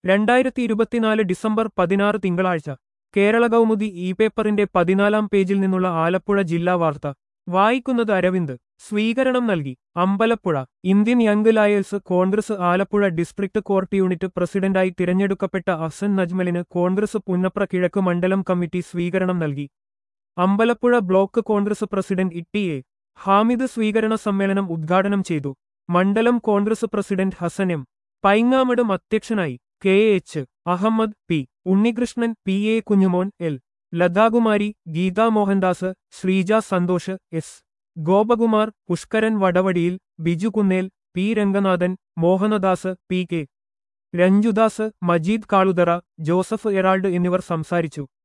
രണ്ടായിരത്തി ഇരുപത്തിനാല് ഡിസംബർ പതിനാറ് തിങ്കളാഴ്ച കേരള കൗമുദി ഇ പേപ്പറിന്റെ പതിനാലാം പേജിൽ നിന്നുള്ള ആലപ്പുഴ ജില്ലാ വാർത്ത വായിക്കുന്നത് അരവിന്ദ് സ്വീകരണം നൽകി Ambalappuzha Indian young lawyers congress Alappuzha district court unit പ്രസിഡന്റായി തിരഞ്ഞെടുക്കപ്പെട്ട അസൻ നജ്മലിന് കോൺഗ്രസ് പുന്നപ്ര കിഴക്ക് മണ്ഡലം കമ്മിറ്റി സ്വീകരണം നൽകി Ambalappuzha block congress president Itty A Hamid സ്വീകരണ സമ്മേളനം ഉദ്ഘാടനം ചെയ്തു മണ്ഡലം കോൺഗ്രസ് പ്രസിഡന്റ് ഹസൻ എം പൈങ്ങാമടും അധ്യക്ഷനായി K H Ahmed P Unnikrishnan P A Kunjumon L Lathakumari Geetha Mohandas Sreeja Santhosh S Gopakumar Pushkaran വടവടിയിൽ Biju Kunnel P Ranganathan Mohanadas P K Ranjudas Majeed Kaluthara Joseph Erald എന്നിവർ സംസാരിച്ചു